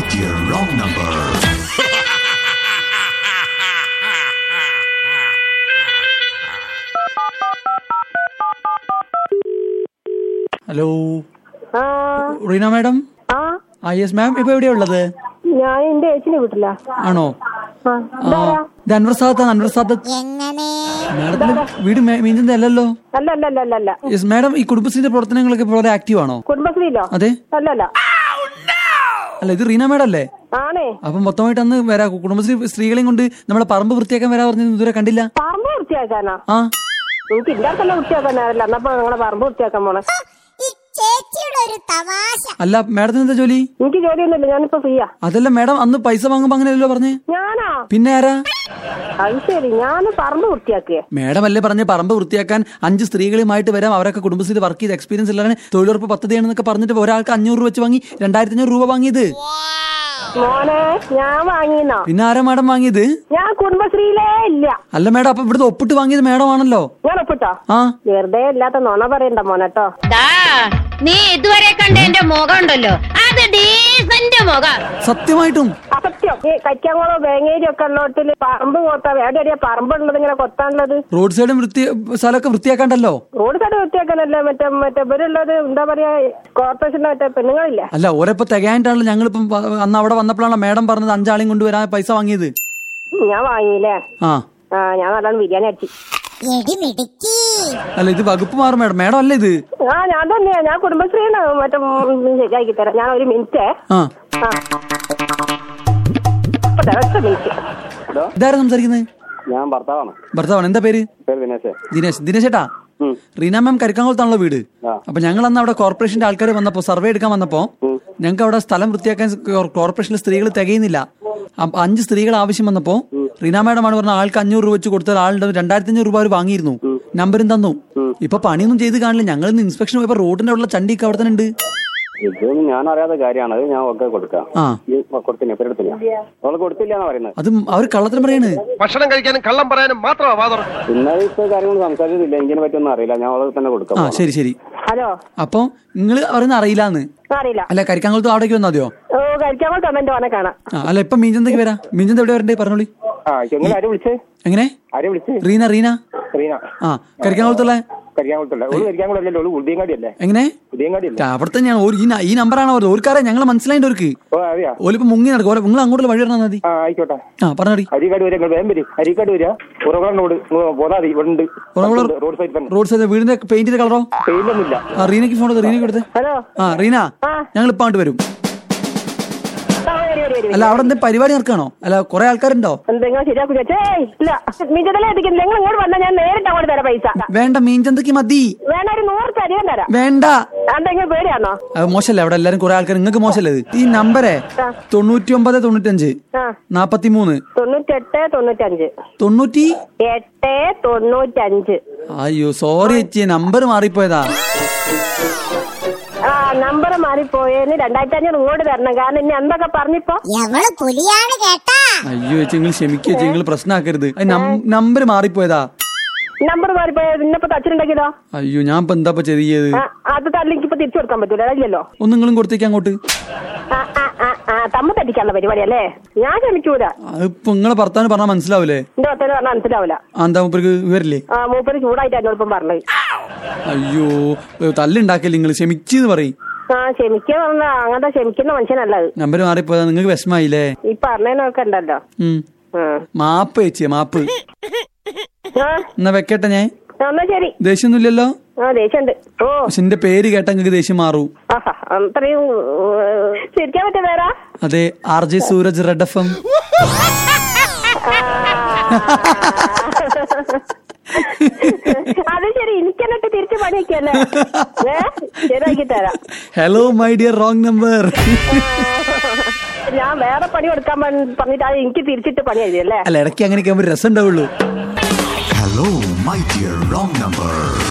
dear wrong number. Hello ആ Reena madam ആ ആ യെസ് മാം ഇപ്പൊ എവിടെയാ ഉള്ളത് ഞാൻ എന്റെ ഏച്ചിനെ വീട്ടില്ല ആണോ ആ ആ ഇത് അൻവർ സാദത്താണ് അൻവർ സാദത്ത് മാഡത്തിന്റെ വീട് മീഞ്ചന്റെ അല്ലല്ലോ അല്ല അല്ല അല്ല അല്ല അല്ല യെസ് മാഡം ഈ കുടുംബശ്രീന്റെ പ്രവർത്തനങ്ങളൊക്കെ വളരെ ആക്റ്റീവ് ആണോ കുടുംബശ്രീയിലോ അതെ അല്ല അല്ല അല്ല ഇത് റീന മാഡം അല്ലേ ആണേ അപ്പം മൊത്തമായിട്ട് അന്ന് വരാ കുടുംബശ്രീ സ്ത്രീകളെയും കൊണ്ട് നമ്മളെ പറമ്പ് വൃത്തിയാക്കാൻ വരാ പറഞ്ഞത് ഇതുവരെ കണ്ടില്ല പറമ്പ് വൃത്തിയാക്കാനാ ആ എനിക്ക് ഇല്ലാത്തല്ല വൃത്തിയാക്കാനല്ല എന്നപ്പോ നിങ്ങളെ പറമ്പ് വൃത്തിയാക്കാൻ പോണേ ഈ ചേച്ചിയുടെ ഒരു തമാശ അല്ല മാഡത്തിന് എന്താ ജോലി എനിക്ക് ജോലിയൊന്നുമില്ല ഞാനിപ്പോ ഫ്രീയാ അതല്ല മാഡം അന്ന് പൈസ വാങ്ങുമ്പോ അങ്ങനെയല്ലോ പറഞ്ഞേ ഞാനാ പിന്നെ ആരാ അത് ശരി ഞാൻ പറമ്പ് വൃത്തിയാക്കിയേ മാഡം അല്ലേ പറഞ്ഞ് പറമ്പ് വൃത്തിയാക്കാൻ അഞ്ച് സ്ത്രീകളുമായിട്ട് വരാം അവരൊക്കെ കുടുംബശ്രീ വർക്ക് ചെയ്ത് എക്സ്പീരിയൻസ് ഇല്ലാതെ തൊഴിലുറപ്പ് പദ്ധതിയാണെന്നൊക്കെ പറഞ്ഞിട്ട് ഒരാൾക്ക് അഞ്ഞൂറ് രൂപ വെച്ച് വാങ്ങി രണ്ടായിരത്തി അഞ്ഞൂറ് രൂപ വാങ്ങിയത് മോനെ ഞാൻ വാങ്ങിന്നോ പിന്നെ ആരാ മാഡം വാങ്ങിയത് ഞാൻ കുടുംബശ്രീയിലേ ഇല്ല അല്ല മാഡം അപ്പൊ ഇവിടുത്തെ ഒപ്പിട്ട് വാങ്ങിയത് മാഡം ആണല്ലോ ഞാൻ ഒപ്പിട്ടോ ആ വെറുതെ ഇല്ലാത്ത നുണ പറയണ്ട മോനെട്ടോ ദാ, നീ ഇതുവരെ കണ്ട എന്റെ മുഖം ഉണ്ടല്ലോ അത് ഡീസന്റ് മുഖം സത്യമായിട്ടും അസത്യം ഈ കൈക്കാങ്കോളോ വേങ്ങേരി ഒക്കെ ഉള്ളോട്ടില് പറമ്പ് കൊത്താ എവിടെ എവിടെയാ പറമ്പുള്ളത് ഇങ്ങനെ കൊത്താനുള്ളത് റോഡ് സൈഡും വൃത്തി സ്ഥലമൊക്കെ വൃത്തിയാക്കാണ്ടല്ലോ റോഡ് സൈഡ് വൃത്തിയാക്കാനല്ലേ മറ്റേ മറ്റേ ഇവരുള്ളത് എന്താ പറയാ കോർപ്പറേഷന്റെ മറ്റേ പെണ്ണുങ്ങളില്ലേ അല്ല ഓരോ തികയായിട്ടാണല്ലോ ഞങ്ങളിപ്പം വ- അന്ന് അവിടെ വന്നപ്പോഴാണ് മാഡം പറഞ്ഞത് അഞ്ചാളെയും കൊണ്ടുവരാൻ പൈസ വാങ്ങിയത് ഞാൻ വാങ്ങിയില്ലേ ആ ആ ഞാൻ നല്ലോണം ബിരിയാണി അടിച്ചു എടി മിടുക്കി അല്ല ഇത് വകുപ്പ് മാറും മാഡം മാഡം അല്ലേ ഇത് ആ ഞാൻ തന്നെയാ ഞാൻ കുടുംബശ്രീന്ന് മറ്റേ ഉം, ശരിയാക്കി തരാം ഞാൻ ഒരു മിനിറ്റ് ആ ആ ഇപ്പൊ തരാം, ഒറ്റ മിനിറ്റ് ഇതാരാ സംസാരിക്കുന്നത് ഞാൻ ഭർത്താവാണ് ഭർത്താവാണ് എന്താ പേര് പേര് ദിനേശ് ദിനേശ് ദിനേശ് ചേട്ടാ ഉം. റീന മാം കരിക്കാങ്കുളത്താണല്ലോ വീട് ആ. അപ്പൊ ഞങ്ങൾ അന്ന് അവിടെ കോർപ്പറേഷന്റെ ആൾക്കാർ വന്നപ്പോ സർവേ എടുക്കാൻ വന്നപ്പോ ഞങ്ങൾക്ക് അവിടെ സ്ഥലം വൃത്തിയാക്കാൻ കോ- കോർപ്പറേഷനിലെ സ്ത്രീകൾ തികയുന്നില്ല അപ്പൊ അഞ്ച് സ്ത്രീകൾ ആവശ്യം വന്നപ്പോ റീന മാഡമാണ് പറഞ്ഞ ആൾക്ക് അഞ്ഞൂറ് രൂപ വെച്ച് കൊടുത്ത ആളുടെ രണ്ടായിരത്തി അഞ്ഞൂറ് രൂപ അവർ വാങ്ങിയിരുന്നു നമ്പരും തന്നു ഇപ്പൊ പണിയൊന്നും ചെയ്ത് കാണില്ല ഞങ്ങൾ ഇന്ന് ഇൻസ്പെക്ഷൻ പോയപ്പോ റോഡിന്റെ ഉള്ള ചണ്ടിയൊക്കെ അവിടെ തന്നെ ഉണ്ട് ഇത് ഞാൻ അറിയാത്ത കാര്യമാണ് അത് ഞാൻ ഒക്കെ കൊടുക്കാം ആ ഈ കൊടുത്തില്ല പെരെടുത്തില്ല അവള് കൊടുത്തില്ല എന്നാ പറയുന്നത് അത് അവർ കള്ളത്തിന് പറയാണ് ഭക്ഷണം കഴിക്കാനും കള്ളം പറയാനും മാത്രമാ വാദം ഇന്നലെ ഇപ്പൊ കാര്യങ്ങൾ സംസാരിച്ചിട്ടില്ല എനിക്കിനെ പറ്റിയൊന്നും അറിയില്ല ഞാൻ അവളെ തന്നെ കൊടുക്കാം ആ ശരി ശരി ഹലോ അപ്പൊ നിങ്ങൾ പറയുന്ന അറിയില്ലാന്ന് അറിയില്ല അല്ല കരിക്കാങ്കുളത്ത് അവിടേക്ക് വന്നാ മതിയോ ഓ കഴിക്കാൻ കമന്റ് വേണേ കാണാം ആ അല്ല ഇപ്പൊ മീഞ്ചന്തക്ക് വരാം മീഞ്ചന്ത് എവിടെ വരണ്ടേ പറഞ്ഞോളി ആ നിങ്ങൾ ആരെ വിളിച്ചേ എങ്ങനെ ആരെ വിളിച്ചേ റീന റീന റീന ആ കരിക്കാങ്കുളത്തുള്ള കരിയാങ്കുളത്തല്ല ഒരു കരിയാങ്കുളല്ലോ ഒരു ഉദയങ്ങാടി അല്ലേ എങ്ങനെ ഉദയങ്ങാടി അല്ലേ അവിടെ തന്നെയാണ് ഒരു ഈ ന- ഈ നമ്പറാണ് അവർ ഓർക്കാരെ ഞങ്ങൾ മനസ്സിലായിട്ട് അവർക്ക് ഓ അറിയാ ഓലിപ്പോ മുങ്ങി നടക്കും ഓലെ- നിങ്ങൾ അങ്ങോട്ട് വഴി ഇറങ്ങാൽ മതി ആ ആയിക്കോട്ടെ ആ പറഞ്ഞോടി അരിക്കാട് വരെ വേഗം വരും അരിക്കാട് വരിക ഉറവളം റോഡ് പോതാ മതി ഇവിടെ ഉണ്ട് ഉറവളം റോഡ് സൈഡ് തന്നെ റോഡ് സൈഡ് വീടിന്റെ പെയിന്റിന്റെ കളറോ പെയിലൊന്നുമില്ല ആ റീനയ്ക്ക് ഫോൺ എടുത്ത് റീനയ്ക്ക് എടുത്ത് ഹലോ ആ റീന ആ. ഞങ്ങൾ ഇപ്പൊ അങ്ങോട്ട് വരും ആ, വരി, വരി, വരി, വരി. അല്ല അവിടെ എന്തെങ്കിലും പരിപാടി നടക്കാണോ അല്ല കുറെ ആൾക്കാരുണ്ടോ എന്തെങ്കിലും ശരിയാക്കി വെച്ചേ ഇല്ല മിജതലേ എത്തിക്കില്ല നിങ്ങൾ ഇങ്ങോട്ട് വന്നാൽ ഞാൻ നേരിട്ട് അങ്ങോട്ട് തരാം പൈസ വേണ്ട മീൻചന്തക്ക് മതി വേണ ഒരു നൂറ് തരികയും തരാം വേണ്ട എന്തെങ്കിലും പേടിയാണോ അത് മോശമല്ലേ അവിടെ എല്ലാരും കുറെ ആൾക്കാർ നിങ്ങൾക്ക് മോശമല്ലേ ഇത് ഈ നമ്പരേ ആ. തൊണ്ണൂറ്റി ഒമ്പത് തൊണ്ണൂറ്റഞ്ച് ആ നാപ്പത്തി മൂന്ന് തൊണ്ണൂറ്റെട്ട് തൊണ്ണൂറ്റഞ്ച് തൊണ്ണൂറ്റി എട്ട് തൊണ്ണൂറ്റഞ്ച് അയ്യോ സോറി ചേച്ചി നമ്പർ മാറിപ്പോയതാ ആ നമ്പർ മാറിപ്പോയതിന് രണ്ടായിരത്തി അഞ്ഞൂറ് ഇങ്ങോട്ട് തരണം കാരണം ഇനി എന്തൊക്കെ പറഞ്ഞിപ്പോ എവള് പുലിയാണ് കേട്ടാ അയ്യോ ചേച്ചി നിങ്ങൾ ക്ഷമിക്കുക ചേച്ചി നിങ്ങൾ പ്രശ്നമാക്കരുത് നമ്പർ മാറിപ്പോയതാ നമ്പർ മാറിപ്പോയത് ഇന്നിപ്പോ തച്ചിട്ടുണ്ടെങ്കിലോ അയ്യോ ഞാൻ ഇപ്പൊ എന്താ ഇപ്പൊ ചെയ്യത് ആ, അത് തല്ലെങ്കിൽ ഇപ്പൊ തിരിച്ചു കൊടുക്കാൻ പറ്റൂല ഇല്ലല്ലോ ഒന്ന് നിങ്ങളും കൊടുത്തേക്ക് അങ്ങോട്ട് ആ ആ ആ ആ തമ്മ തട്ടിക്കാനുള്ള പരിപാടി അല്ലേ ഞാൻ ക്ഷമിക്കൂല ഇപ്പൊ നിങ്ങളെ ഭർത്താവിന് പറഞ്ഞാൽ മനസ്സിലാവൂലേ എന്റെ ഭർത്താവ് പറഞ്ഞാൽ മനസ്സിലാവൂല ആ എന്താ മൂപ്പർക്ക് വിവരില്ലേ ആ മൂപ്പര് ചൂടായിട്ട് എന്നോടൊപ്പം പറഞ്ഞത് അയ്യോ തല്ലുണ്ടാക്കല്ലേ നിങ്ങൾ ക്ഷമിച്ചെന്ന് പറയും ആ ക്ഷമിക്കുക പറഞ്ഞ അങ്ങനത്തെ ക്ഷമിക്കുന്ന മനുഷ്യനല്ല അത് നമ്പർ മാറിപ്പോയതാ നിങ്ങൾക്ക് വിഷമായില്ലേ ഈ പറഞ്ഞതിനൊക്കെ ഉണ്ടല്ലോ ഉം ആ. മാപ്പ് ചേച്ചിയെ മാപ്പ് ആ എന്നാ വെക്കട്ടെ ഞാൻ എന്നാ ശരി ദേഷ്യമൊന്നുമില്ലല്ലോ ആ ദേഷ്യണ്ട് ഓ പക്ഷെ എന്റെ പേര് കേട്ടാ നിങ്ങൾക്ക് ദേഷ്യം മാറൂ ആഹാ അത്രയും ഏഹ്, ചിരിക്കാൻ പറ്റിയ പേരാ അതെ R J Sooraj red F M അത് ശരി എനിക്കെന്നിട്ട് തിരിച്ചു പണിയൊക്കെയല്ലേ ഏ ശരിയാക്കി തരാം hello my dear wrong number ഞാൻ വേറെ പണി കൊടുക്കാൻ പറഞ്ഞിട്ട് അത് എനിക്ക് തിരിച്ചിട്ട് പണി എഴുതിയല്ലേ അല്ല ഇടയ്ക്ക് അങ്ങനെയൊക്കെ ആകുമ്പോൾ രസം ഉണ്ടാവുള്ളൂ Hello, my dear wrong number.